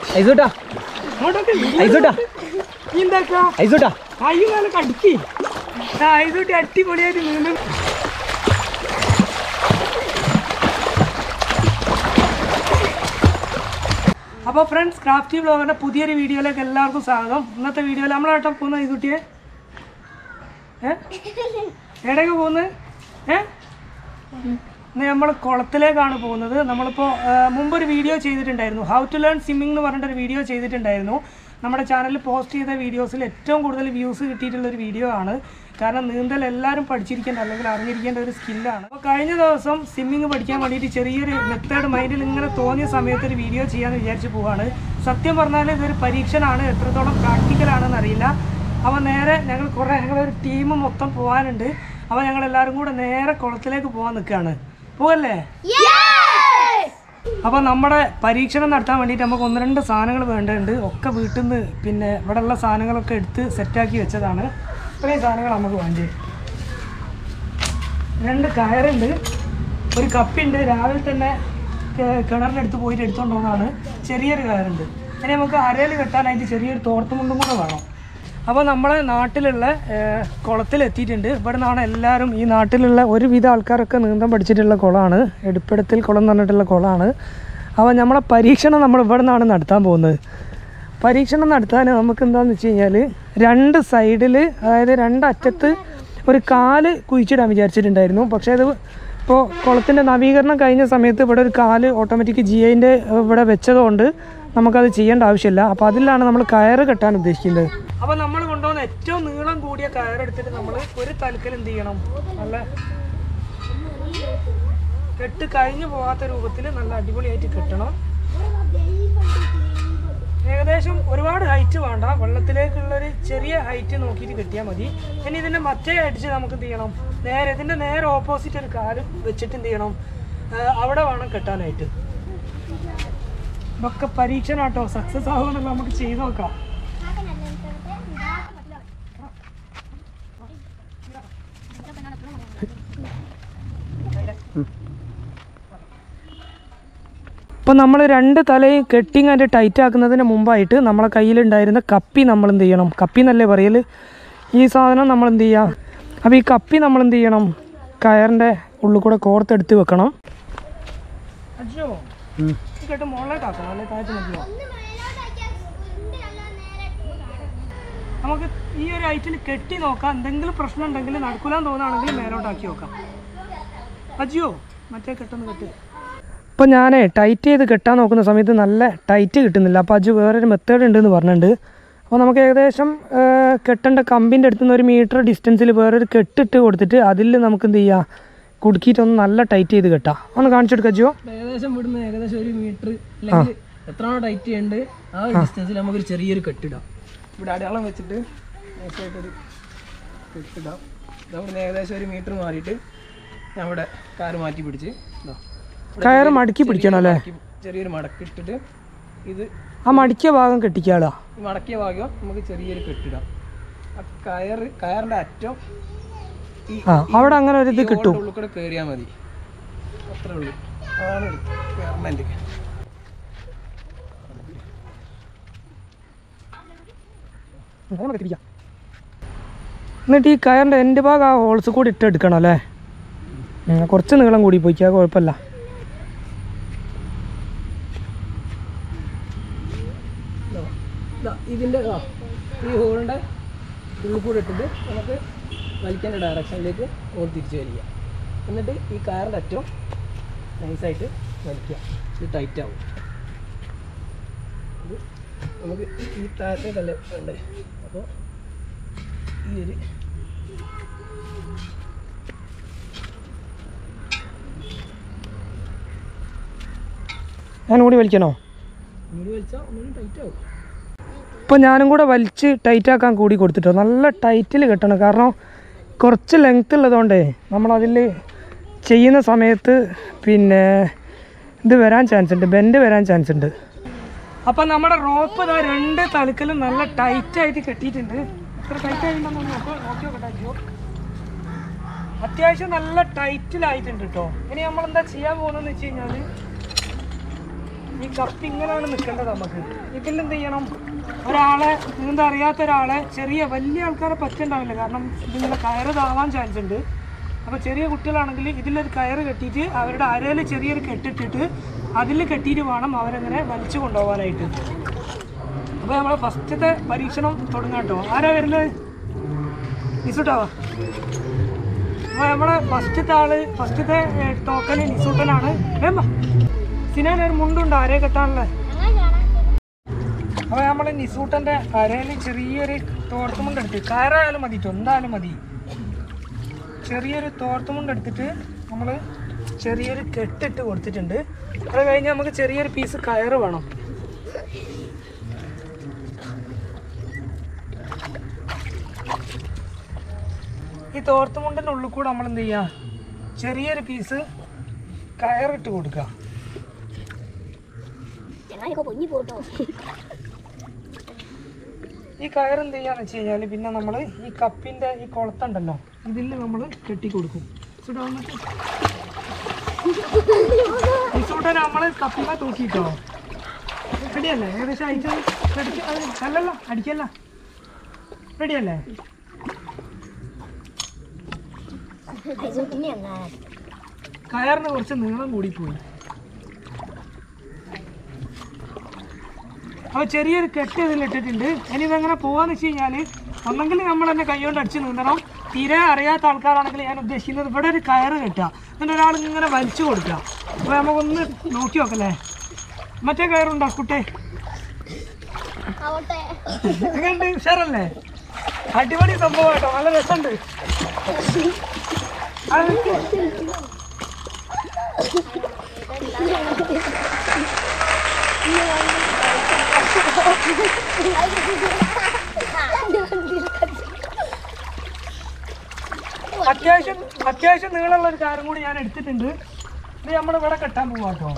ഐസോട്ടാ അങ്ങോട്ടൊക്കെ ഐസോട്ടാ നീ എന്താക്കാ ഐസോട്ടാ അയ്യോ നല്ല കടിക്ക് ആ ഇതോട്ടി അടിപൊളിയായിട്ട് നീന്തും അപ്പോൾ ഫ്രണ്ട്സ് ക്രാഫ്റ്റി ബ്ലോഗറിൻ്റെ പുതിയൊരു വീഡിയോയിലേക്ക് എല്ലാവർക്കും സ്വാഗതം ഇന്നത്തെ വീഡിയോയിൽ നമ്മളാട്ടം പോകുന്ന ഇതുട്ടിയെ ഏ എവിടേക്ക് പോകുന്നത് ഏ ഇന്ന് നമ്മൾ കുളത്തിലേക്കാണ് പോകുന്നത് നമ്മളിപ്പോൾ മുമ്പൊരു വീഡിയോ ചെയ്തിട്ടുണ്ടായിരുന്നു ഹൗ ടു ലേൺ സ്വിമ്മിംഗ് എന്ന് പറഞ്ഞിട്ടൊരു വീഡിയോ ചെയ്തിട്ടുണ്ടായിരുന്നു നമ്മുടെ ചാനലിൽ പോസ്റ്റ് ചെയ്ത വീഡിയോസിൽ ഏറ്റവും കൂടുതൽ വ്യൂസ് കിട്ടിയിട്ടുള്ള ഒരു വീഡിയോ ആണ് കാരണം നീന്തൽ എല്ലാവരും പഠിച്ചിരിക്കേണ്ട അല്ലെങ്കിൽ അറിഞ്ഞിരിക്കേണ്ട ഒരു സ്കില്ലാണ് അപ്പോൾ കഴിഞ്ഞ ദിവസം സ്വിമ്മിങ് പഠിക്കാൻ വേണ്ടിയിട്ട് ചെറിയൊരു മെത്തേഡ് മൈൻഡിൽ ഇങ്ങനെ തോന്നിയ സമയത്ത് ഒരു വീഡിയോ ചെയ്യാമെന്ന് വിചാരിച്ച് പോവാണ് സത്യം പറഞ്ഞാൽ ഇതൊരു പരീക്ഷണമാണ് എത്രത്തോളം പ്രാക്ടിക്കലാണെന്ന് അറിയില്ല അപ്പോൾ നേരെ ഞങ്ങൾ കുറേ ഞങ്ങളൊരു ടീം മൊത്തം പോകാനുണ്ട് അപ്പോൾ ഞങ്ങൾ എല്ലാവരും കൂടെ നേരെ കുളത്തിലേക്ക് പോകാൻ നിൽക്കുകയാണ് പോവല്ലേ അപ്പോൾ നമ്മുടെ പരീക്ഷണം നടത്താൻ വേണ്ടിയിട്ട് നമുക്ക് ഒന്ന് രണ്ട് സാധനങ്ങൾ വേണ്ടതുണ്ട് ഒക്കെ വീട്ടിൽ നിന്ന് പിന്നെ ഇവിടെയുള്ള സാധനങ്ങളൊക്കെ എടുത്ത് സെറ്റാക്കി വെച്ചതാണ് ഇത്രയും സാധനങ്ങൾ നമുക്ക് വേണ്ടി രണ്ട് കയറുണ്ട് ഒരു കപ്പിണ്ട് രാവിലെ തന്നെ കെ- കിണറിനടുത്ത് പോയിട്ട് എടുത്തുകൊണ്ട് പോകുന്നതാണ് ചെറിയൊരു കയറുണ്ട് ഇനി നമുക്ക് അരയിൽ കെട്ടാനായിട്ട് ചെറിയൊരു തോർത്തുമുണ്ടും കൂടെ വേണം അപ്പോൾ നമ്മളെ നാട്ടിലുള്ള ഏഹ്, കുളത്തിലെത്തിയിട്ടുണ്ട് ഇവിടെ നിന്നാണ് എല്ലാവരും ഈ നാട്ടിലുള്ള ഒരുവിധ ആൾക്കാരൊക്കെ നീന്തം പഠിച്ചിട്ടുള്ള കുളമാണ് എടുപ്പിടത്തിൽ കുളം എന്ന് പറഞ്ഞിട്ടുള്ള കുളമാണ് അപ്പോൾ നമ്മളെ പരീക്ഷണം നമ്മൾ ഇവിടെ നിന്നാണ് നടത്താൻ പോകുന്നത് പരീക്ഷണം നടത്താൻ നമുക്ക് എന്താണെന്ന് വെച്ച് കഴിഞ്ഞാൽ രണ്ട് സൈഡിൽ അതായത് രണ്ടറ്റത്ത് ഒരു കാല് കുഴിച്ചിടാൻ വിചാരിച്ചിട്ടുണ്ടായിരുന്നു പക്ഷേ അത് ഇപ്പോൾ കുളത്തിൻ്റെ നവീകരണം കഴിഞ്ഞ സമയത്ത് ഇവിടെ ഒരു കാല് ഓട്ടോമാറ്റിക് ജി ഐൻ്റെ ഇവിടെ വെച്ചതുകൊണ്ട് നമുക്കത് ചെയ്യേണ്ട ആവശ്യമില്ല അപ്പോൾ അതിലാണ് നമ്മൾ കയറ് കെട്ടാൻ ഉദ്ദേശിക്കുന്നത് അപ്പോൾ നമ്മൾ കൊണ്ടുപോകുന്ന ഏറ്റവും നീളം കൂടിയ കയറെടുത്തിട്ട് നമ്മൾ ഒരു തലക്കൽ എന്ത് ചെയ്യണം നല്ല കെട്ട് കഴിഞ്ഞു പോകാത്ത രൂപത്തിൽ നല്ല അടിപൊളിയായിട്ട് കെട്ടണം ഏകദേശം ഒരുപാട് ഹൈറ്റ് വേണ്ട വെള്ളത്തിലേക്കുള്ളൊരു ചെറിയ ഹൈറ്റ് നോക്കിയിട്ട് കെട്ടിയാൽ മതി ഇനി ഇതിൻ്റെ മറ്റേ അടിച്ച് നമുക്ക് എന്ത് ചെയ്യണം നേരെ ഇതിൻ്റെ നേരെ ഓപ്പോസിറ്റ് ഒരു കാല് വെച്ചിട്ട് എന്ത് ചെയ്യണം ആ, അവിടെ വേണം കെട്ടാനായിട്ട് ഇതൊക്കെ പരീക്ഷണാട്ടോ സക്സസ് ആവുമെന്നുള്ള നമുക്ക് ചെയ്ത് നോക്കാം ഇപ്പോൾ നമ്മൾ രണ്ട് തലയും കെട്ടിങ് ആൻഡ് ടൈറ്റ് ആക്കുന്നതിന് മുമ്പായിട്ട് നമ്മളെ കയ്യിലുണ്ടായിരുന്ന കപ്പി നമ്മൾ എന്ത് ചെയ്യണം കപ്പി എന്നല്ലേ പറയൽ ഈ സാധനം നമ്മൾ എന്ത് ചെയ്യുക അപ്പോൾ ഈ കപ്പി നമ്മൾ എന്ത് ചെയ്യണം കയറിൻ്റെ ഉള്ളിൽ കൂടെ കോർത്തെടുത്ത് വെക്കണം അജോ കേട്ട് മുകളിലേക്കാക്കണം അല്ലെ താഴത്ത് മതിയോ നമുക്ക് ഈ ഒരു ഐറ്റിൽ കെട്ടി നോക്കാം എന്തെങ്കിലും പ്രശ്നം ഉണ്ടെങ്കിൽ നടക്കൂലാന്ന് തോന്നുകയാണെങ്കിൽ മേലോട്ടാക്കി നോക്കാം അജിയോ മറ്റേ കെട്ടൊന്ന് കെട്ട് അപ്പോൾ ഞാൻ ടൈറ്റ് ചെയ്ത് കെട്ടാൻ നോക്കുന്ന സമയത്ത് നല്ല ടൈറ്റ് കിട്ടുന്നില്ല അപ്പോൾ അജു വേറൊരു മെത്തേഡ് ഉണ്ടെന്ന് പറഞ്ഞിട്ടുണ്ട് അപ്പോൾ നമുക്ക് ഏകദേശം ആ, കെട്ടേണ്ട കമ്പിൻ്റെ അടുത്ത് നിന്ന് ഒരു മീറ്റർ ഡിസ്റ്റൻസിൽ വേറൊരു കെട്ടിട്ട് കൊടുത്തിട്ട് അതിൽ നമുക്ക് എന്ത് ചെയ്യാം കുടുക്കിയിട്ടൊന്ന് നല്ല ടൈറ്റ് ചെയ്ത് കെട്ടാം ഒന്ന് കാണിച്ചെടുക്കാം അജുവോ ഏകദേശം ഇവിടുന്ന് ഏകദേശം ഒരു മീറ്റർ അല്ലെങ്കിൽ എത്രയാണോ ടൈറ്റ് ചെയ്യേണ്ടത് ആ ഒരു ഡിസ്റ്റൻസിൽ നമുക്കൊരു ചെറിയൊരു കെട്ടിടാം ഇവിടെ അടയാളം വെച്ചിട്ട് നൈസായിട്ടൊരു കെട്ടിടാം ഇതവിടുന്ന് ഏകദേശം ഒരു മീറ്റർ മാറിയിട്ട് ഞാൻ ഇവിടെ കാറ് മാറ്റി പിടിച്ച് ഇതാ. ഇവിടെ കയറ് മടക്കി പിടിക്കണം അല്ലേ മടക്കി- ചെറിയൊരു മടക്കിട്ടിട്ട് ഇത് ആ മടിക്കിയ ഭാഗം കെട്ടിക്കാളാ ഈ മടക്കിയ ഭാഗം നമുക്ക് ചെറിയൊരു കെട്ടിടാം ആ കയറ് കയറിൻ്റെ അറ്റം ഈ ആ അവിടെ അങ്ങനെ ഒരു ഇത് ഈ കിട്ടും ഓടിന്റെ ഉള്ളിൽ കൂടെ കയറിയാൽ മതി അത്രേ ഉള്ളൂ അതാണ് ഗവൺമെൻറ് അങ്ങനെ കെട്ടിപ്പിടിക്കാം എന്നിട്ട് ഈ കയറിൻ്റെ എൻ്റെ ഭാഗം ആ ഹോൾസ് കൂടി ഇട്ട് എടുക്കണം അല്ലേ ഉം, കുറച്ച് നീളം കൂടി പോയിക്കാ കുഴപ്പമില്ല ഇതിൻ്റെ ആ ഈ ഹോളിൻ്റെ ഉള്ളിൽ കൂടെ ഇട്ടിട്ട് നമുക്ക് വലിക്കേണ്ട ഡയറക്ഷനിലേക്ക് ഹോൾ തിരിച്ച് വലിക്കുക എന്നിട്ട് ഈ കയറിൻ്റെ അറ്റം നൈസായിട്ട് വലിക്കുക ഇത് ടൈറ്റ് ആവും ഇത് നമുക്ക് ഈ താഴത്തേക്കല്ലേ വേണ്ടേ അപ്പോൾ ഈ ഒരു ഞാൻ കൂടി വലിക്കണോ മുടി വലിച്ചാൽ ഒന്നുകൂടി ടൈറ്റ് ആവും ഇപ്പോൾ ഞാനും കൂടെ വലിച്ച് ടൈറ്റ് ആക്കാൻ കൂടി കൊടുത്തിട്ടോ നല്ല ടൈറ്റിൽ കെട്ടണം കാരണം കുറച്ച് ലെങ്ത് ഉള്ളതുകൊണ്ടേ നമ്മളതിൽ ചെയ്യുന്ന സമയത്ത് പിന്നെ ഇത് വരാൻ ചാൻസ് ഉണ്ട് ബെൻഡ് വരാൻ ചാൻസ് ഉണ്ട് അപ്പം നമ്മുടെ റോപ്പ് ഇതാ രണ്ട് തലക്കലും നല്ല ടൈറ്റ് ആയിട്ട് കെട്ടിയിട്ടുണ്ട് എത്ര ടൈറ്റ് ആയിട്ടുണ്ടെന്ന് നോക്കി നോക്കി നോക്കട്ടെ അയ്യോ അത്യാവശ്യം നല്ല ടൈറ്റിലായിട്ടുണ്ട് കേട്ടോ ഇനി നമ്മൾ എന്താ ചെയ്യാൻ പോകുന്നതെന്ന് വെച്ച് കഴിഞ്ഞാൽ ഈ കപ്പ് ഇങ്ങനെയാണ് നിൽക്കേണ്ടത് നമുക്ക് ഇതിൽ എന്ത് ചെയ്യണം ഒരാളെ നീന്താ അറിയാത്ത ഒരാളെ ചെറിയ വലിയ ആൾക്കാരെ പറ്റുണ്ടാവില്ല കാരണം ഇതിങ്ങനെ കയറ് താവാൻ ചാൻസ് ഉണ്ട് അപ്പോൾ ചെറിയ കുട്ടികളാണെങ്കിൽ ഇതിലൊരു കയറ് കെട്ടിയിട്ട് അവരുടെ അരയിൽ ചെറിയൊരു കെട്ടിട്ടിട്ട് അതിൽ കെട്ടിയിട്ട് വേണം അവരങ്ങനെ വലിച്ചു കൊണ്ടുപോകാനായിട്ട് അപ്പോൾ നമ്മളെ ഫസ്റ്റത്തെ പരീക്ഷണം തുടങ്ങാം കേട്ടോ ആരാ വരുന്നത് നിസുട്ടാവാ അപ്പോൾ നമ്മളെ ഫസ്റ്റത്തെ ആള് ഫസ്റ്റത്തെ ടോക്കന് നിസൂട്ടനാണ് വേമ്പ സിനാൻ ഒരു മുണ്ടുണ്ട് ആരെ കെട്ടാനുള്ള അപ്പോൾ നമ്മളെ നിസൂട്ടൻ്റെ അരയിൽ ചെറിയൊരു തോർത്തുമുണ്ട് എടുത്ത് കയറായാലും മതി ട്ടോ, എന്തായാലും മതി ചെറിയൊരു തോർത്തുമുണ്ട് എടുത്തിട്ട് നമ്മൾ ചെറിയൊരു കെട്ടിട്ട് കൊടുത്തിട്ടുണ്ട് അത് കഴിഞ്ഞ് നമുക്ക് ചെറിയൊരു പീസ് കയറ് വേണം ഈ തോർത്തുമുണ്ടിൻ്റെ ഉള്ളിൽ കൂടെ നമ്മൾ എന്ത് ചെയ്യുക ചെറിയൊരു പീസ് കയറിട്ട് കൊടുക്കുക ഞങ്ങളിപ്പോ പൊങ്ങി പോട്ടോ ഈ കയർ എന്ത് ചെയ്യാന്ന് വെച്ച് കഴിഞ്ഞാൽ പിന്നെ നമ്മൾ ഈ കപ്പിൻ്റെ ഈ കൊളത്തുണ്ടല്ലോ ഇതിൽ നമ്മൾ കെട്ടി കൊടുക്കും സുഡാ വന്നിട്ട്. ഈ സൂട്ടൻ നമ്മൾ കപ്പിമ തൂക്കിട്ടോ റെഡിയല്ലേ ഏകദേശം അയച്ചു അല്ലല്ല അടിക്കല്ല റെഡിയല്ലേ പിന്നെ എന്നാ കയറിന് കുറച്ച് നീളം കൂടിപ്പോയി അപ്പോൾ ചെറിയൊരു കെട്ട് ഇതിലിട്ടിട്ടുണ്ട് ഇനി ഇതെങ്ങനെ പോവാന്ന് വെച്ച് കഴിഞ്ഞാൽ ഒന്നെങ്കിൽ നമ്മൾ തന്നെ കൈകൊണ്ട് അടിച്ച് നീന്തണം തീരെ അറിയാത്ത ആൾക്കാരാണെങ്കിൽ ഞാൻ ഉദ്ദേശിക്കുന്നത് ഇവിടെ ഒരു കയറ് കെട്ടുക എന്നിട്ട് ഒരാൾ ഇങ്ങനെ വലിച്ചു കൊടുക്കുക അപ്പോൾ നമുക്കൊന്ന് നോക്കി നോക്കല്ലേ മറ്റേ കയറുണ്ടോ കുട്ടേ ആവട്ടെ എങ്ങനെയുണ്ട് ഉഷാറല്ലേ അടിപൊളി സംഭവം കേട്ടോ നല്ല രസമുണ്ട് അത് അത്യാവശ്യം അത്യാവശ്യം നീളമുള്ള ഒരു കാര്യം കൂടി ഞാൻ എടുത്തിട്ടുണ്ട് ഇത് നമ്മൾ ഇവിടെ കെട്ടാൻ പോവാ കേട്ടോ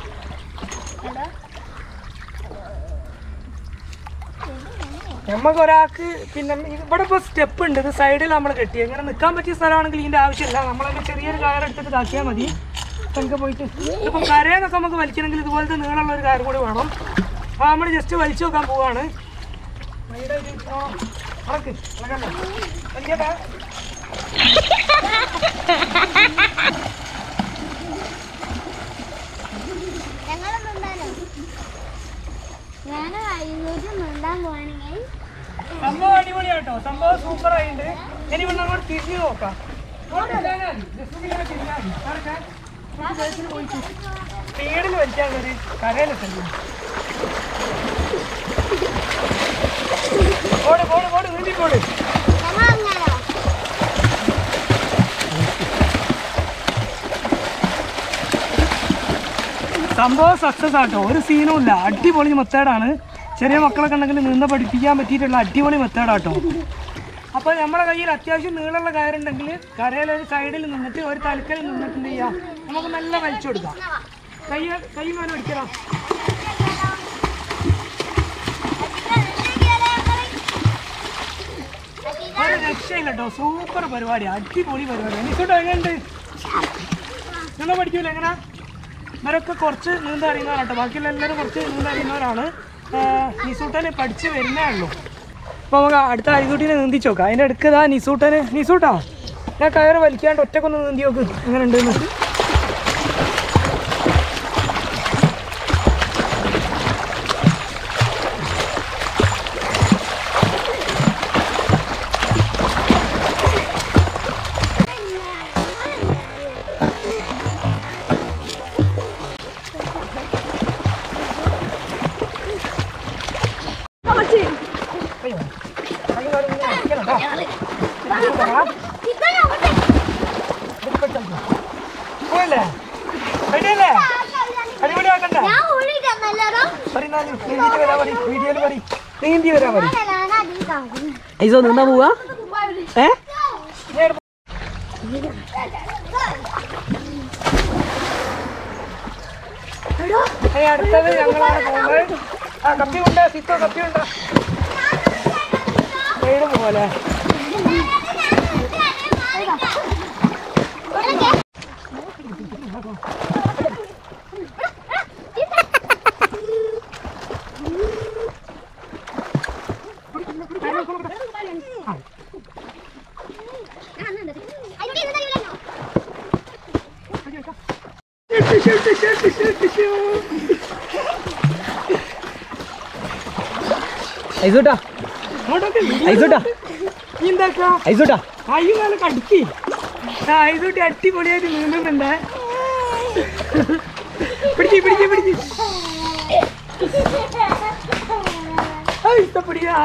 നമുക്ക് ഒരാൾക്ക് പിന്നെ ഇവിടെ ഇപ്പോൾ സ്റ്റെപ്പ് ഉണ്ട് ഇത് സൈഡിൽ നമ്മൾ കെട്ടി ഇങ്ങനെ നിൽക്കാൻ പറ്റിയ സ്ഥലമാണെങ്കിൽ ഇതിൻ്റെ ആവശ്യമില്ല നമ്മളതിൻ്റെ ചെറിയൊരു കയർ എടുത്തിട്ട് ഇതാക്കിയാൽ മതി നമുക്ക് പോയിട്ട് ഇപ്പം കരയെന്നൊക്കെ നമുക്ക് വലിക്കണമെങ്കിൽ ഇതുപോലത്തെ നീളമുള്ള ഒരു കയർ കൂടി വേണം അപ്പോൾ നമ്മൾ ജസ്റ്റ് വലിച്ചു നോക്കാൻ പോവാണ് വൈഡായിട്ട് ഇരിക്കണോ? നടക്ക്, നടക്കണ്ട. വലിക്കട്ടെ? ഞങ്ങള് നിന്നാലോ ഞാൻ ഇരുന്നൂറ്റി നിന്നാൻ പോവാണെങ്കിൽ സംഭവം അടിപൊളിയാട്ടോ സംഭവം സൂപ്പർ ആയിട്ടുണ്ട് ഇനി ഇവിടെ അങ്ങോട്ട് തിരിഞ്ഞു നോക്കാം ഇങ്ങോട്ട് തിരിഞ്ഞാൽ മതി. just ഒന്ന് ഇങ്ങനെ തിരിഞ്ഞാൽ മതി. നടക്കെ. കുറച്ച് back ല് പോയിട്ട്. സ്പീഡിൽ വലിക്കാൻ ഒരു കരയിലെത്തല്ലേ പോട് പോട് പോട് നീന്തി പോട് ഞങ്ങൾ അങ്ങനോ സംഭവം സക്സസ് ആട്ടോ ഒരു സീനും ഇല്ല അടിപൊളി മെത്തേഡാണ് ചെറിയ മക്കളൊക്കെ ഉണ്ടെങ്കിൽ നിന്ന് പഠിപ്പിക്കാൻ പറ്റിയിട്ടുള്ള അടിപൊളി മെത്തേഡാട്ടോ അപ്പോൾ നമ്മുടെ കയ്യിൽ അത്യാവശ്യം നീളമുള്ള കയറുണ്ടെങ്കിൽ കരയിൽ ഒരു സൈഡിൽ നിന്നിട്ട് ഒരു തലക്കൽ നിന്നിട്ട് എന്ത് ചെയ്യാം നമുക്ക് നല്ല വലിച്ചു കൊടുക്കാം കൈ കൈ വേണം അടിക്കണം ഒരു രക്ഷയില്ല കേട്ടോ സൂപ്പർ പരിപാടി അടിപൊളി പരിപാടി എനിക്കോട്ടോ എങ്ങനെയുണ്ട് നിങ്ങൾ പഠിക്കൂല എങ്ങനെ ഇവരൊക്കെ കുറച്ച് നീന്ത അറിയുന്നവരാണ് കേട്ടോ ബാക്കിയുള്ള എല്ലാവരും കുറച്ച് നീന്ത അറിയുന്നവരാണ് നിസൂട്ടന് പഠിച്ച് വരുന്നേ ഉള്ളൂ അപ്പോൾ നമുക്ക് അടുത്ത അരികുട്ടീനെ നീന്തിച്ച് നോക്കാം അതിൻ്റെ അടുക്കതാ നിസൂട്ടന് നിസൂട്ടാ ഞാൻ കയറ് വലിക്കാണ്ട് ഒറ്റക്കൊന്ന് നീന്തി നോക്ക് എങ്ങനെ ഉണ്ടെന്ന് അയ്യോ കൈ കാലും ഇങ്ങനെ അടിക്കണം കേട്ടോ. നിസൂട്ടാ, പോയില്ലേ റെഡിയല്ലേ അടിപൊളിയാക്കണ്ടേ ഞാൻ ഓടിയിട്ടല്ലോ പറയും നീന്തിട്ട് വരാൻ മതി വീഡിയോയിൽ മതി നീന്തി വരാൻ മതി ഞാൻ ഐസോ നിന്നാ പോവാ ഏ ഇനി അടുത്തത് ഞങ്ങളാണ് പോകുന്നത് ആ കപ്പി ഉണ്ട് സിത്തോ കപ്പി ഉണ്ട് സൈഡ് പോലെ ഐസൂട്ടാ അങ്ങോട്ടൊക്കെ ഐസൂട്ടാ നീ എന്താക്കാ ഐസൂട്ടാ അയ്യോ നല്ല കടിക്ക് ആ ഇതോട്ടി അടിപൊളിയായിട്ട് നീന്തുന്നുണ്ട് പിടിച്ച് പിടിച്ച് പിടിച്ച് ആ, ഇഷ്ടപ്പെടിയാ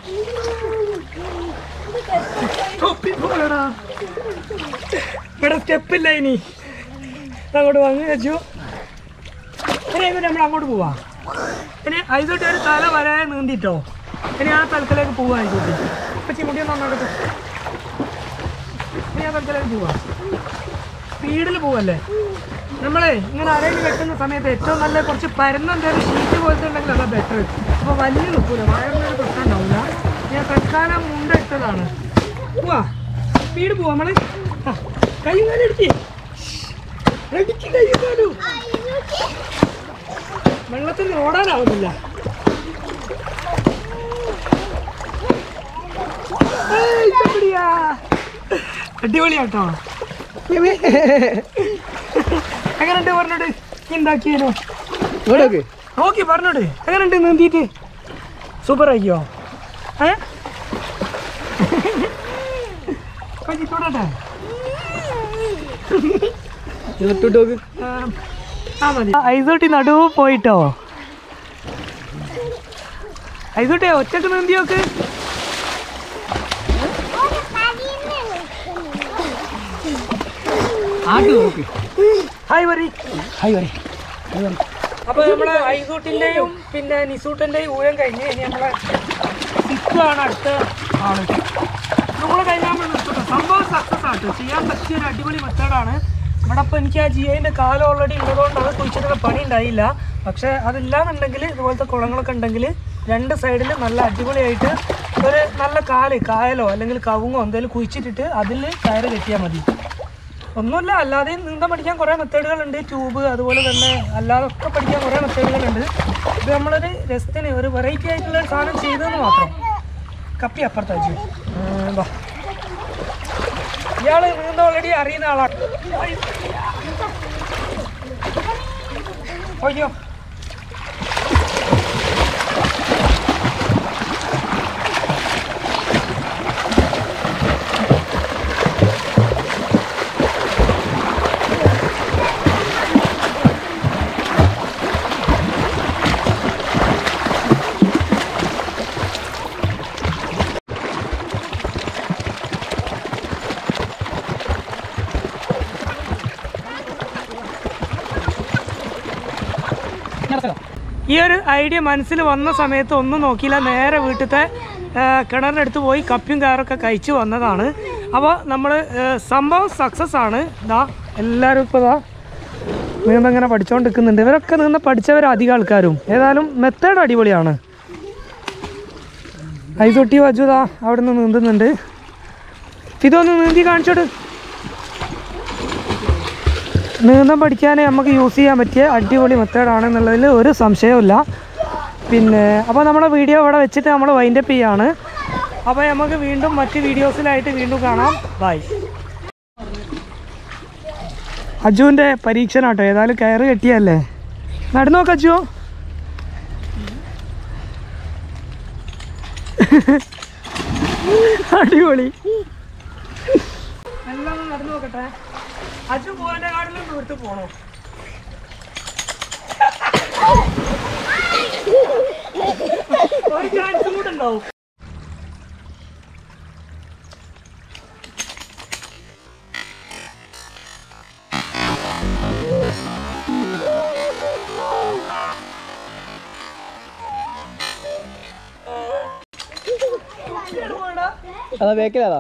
തൊപ്പി പോലെടാ. ഇവിടെ സ്റ്റെപ്പില്ല ഇനി അങ്ങോട്ട് വാങ്ങി വെച്ചു ഇനി ഇങ്ങോട്ട് നമ്മൾ അങ്ങോട്ട് പോവാ ഇനി ഐസോട്ടി ഒരു തല വരാതെ നീന്തിട്ടോ ഇനി ആ തലത്തിലേക്ക് പോവാ ഐസോട്ടി ഇപ്പൊ ചിമുട്ടി ഒന്ന് അങ്ങോട്ട് ഇനി ആ തലത്തിലേക്ക് പോവാ സ്പീഡിൽ പോവല്ലേ നമ്മളെ ഇങ്ങനെ അരയിൽ വെക്കുന്ന സമയത്ത് ഏറ്റവും നല്ല കുറച്ച് പരന്ന എന്തെങ്കിലും ഷീറ്റ് പോലത്തെ ഉണ്ടെങ്കിൽ അതാ ബെറ്റർ അപ്പോൾ വലിയ നിൽക്കൂല വയറിനൊരു പ്രശ്നം ഉണ്ടാവില്ല ഞാൻ തൽക്കാലം മുണ്ടെടുത്തതാണ് പോവാ സ്പീഡ് പോവാ നമ്മള് ആ, കൈ കാലം ഇടിക്ക് ഇടിക്ക് കൈ കാലും വെള്ളത്തിൽ ഓടാനാവുന്നില്ല ഏയ്, ഇഷ്ടപ്പെടിയാ? അടിപൊളിയാട്ടോ എങ്ങനെയുണ്ട് പറഞ്ഞോട് ഉണ്ടാക്കിയേനോ ഇങ്ങോട്ടേക്ക് നോക്കി പറഞ്ഞോട് എങ്ങനെയുണ്ട് നീന്തിയിട്ട് സൂപ്പർ ആക്കിയോ ഏ കൊഞ്ചി തൊടട്ടെ ഇട്ടിട്ട് നോക്ക് ആ മതി ഐസോട്ടി നടുവ് പോയിട്ടോ ഐസോട്ടെ ഒറ്റക്ക് നീന്തി നോക്ക് ആട്ട് നോക്ക് ഹായ് വരി ഹായ് വരെ അപ്പൊ നമ്മളെ ഐസൂട്ടിന്റെയും പിന്നെ നിസൂട്ടിന്റെയും ഊഴം കഴിഞ്ഞ് ഇനി നമ്മളെ സിക്കുവാണ് അടുത്ത ആള് നമ്മളെ കഴിഞ്ഞാൽ നമ്മൾ നിർത്തട്ടെ സംഭവം സക്സസ് ആട്ടോ ചെയ്യാൻ പറ്റിയ ഒരു അടിപൊളി മെത്തേഡാണ് ഇവിടെ ഇപ്പൊ എനിക്ക് ആ ജിഐന്റെ കാലം ഓൾറെഡി ഉള്ളതുകൊണ്ട് അത് കുഴിച്ചിട്ടുള്ള പണി ഉണ്ടായില്ല പക്ഷെ അതില്ലാന്നുണ്ടെങ്കിൽ ഇതുപോലത്തെ കുളങ്ങളൊക്കെ ഉണ്ടെങ്കിൽ രണ്ട് സൈഡിൽ നല്ല അടിപൊളിയായിട്ട് ഒരു നല്ല കാല് കായലോ അല്ലെങ്കിൽ കവുങ്ങോ എന്തെങ്കിലും കുഴിച്ചിട്ടിട്ട് അതിൽ കയറ് കെട്ടിയാൽ മതി ഒന്നുമില്ല അല്ലാതെ നീന്താൻ പഠിക്കാൻ കുറേ മെത്തേഡുകളുണ്ട് ട്യൂബ് അതുപോലെ തന്നെ അല്ലാതെ ഒക്കെ പഠിക്കാൻ കുറേ മെത്തേഡുകളുണ്ട് ഇത് നമ്മളൊരു രസത്തിന് ഒരു വെറൈറ്റി ആയിട്ടുള്ള ഒരു സാധനം ചെയ്തതെന്ന് മാത്രം കപ്പി അപ്പുറത്ത് വെച്ചു വാ ഇയാള് നീന്ത ഓൾറെഡി അറിയുന്ന ആളാണ് അയ്യോ ഈ ഒരു ഐഡിയ മനസ്സിൽ വന്ന സമയത്ത് ഒന്നും നോക്കിയില്ല നേരെ വീട്ടിലത്തെ കിണറിൻ്റെ അടുത്ത് പോയി കപ്പിയും കയറൊക്കെ കഴിച്ചു വന്നതാണ് അപ്പോൾ നമ്മൾ സംഭവം സക്സസ് ആണ് ഇതാ എല്ലാവരും ഇപ്പോൾ ഇതാ നീന്തങ്ങനെ പഠിച്ചുകൊണ്ട് നിൽക്കുന്നുണ്ട് ഇവരൊക്കെ നിന്ന് പഠിച്ചവർ അധികം ആൾക്കാരും ഏതായാലും മെത്തേഡ് അടിപൊളിയാണ് ഐതൊട്ടി വജുതാ അവിടെ നിന്ന് നീന്തുന്നുണ്ട് ഇതൊന്ന് നീന്തി കാണിച്ചോട് നീന്തം പഠിക്കാൻ നമുക്ക് യൂസ് ചെയ്യാൻ പറ്റിയ അടിപൊളി മെത്തേഡാണെന്നുള്ളതിൽ ഒരു സംശയവുമില്ല പിന്നെ അപ്പോൾ നമ്മുടെ വീഡിയോ ഇവിടെ വെച്ചിട്ട് നമ്മൾ വൈൻഡപ്പ് ചെയ്യാണ് അപ്പോൾ നമുക്ക് വീണ്ടും മറ്റ് വീഡിയോസിലായിട്ട് വീണ്ടും കാണാം ബൈ അജുവിൻ്റെ പരീക്ഷനാട്ടോ ഏതായാലും കയറ് കെട്ടിയല്ലേ നടന്നു നോക്ക് അജു അടിപൊളി എല്ലാം ഒന്ന് നടന്നു നോക്കട്ടെ അജു പോകാൻ്റെ കാട്ടിലും ദൂരത്ത് പോണോ ഒരു ചാൻസും കൂടെ ഉണ്ടാവും അതാ ബേക്കിലതാ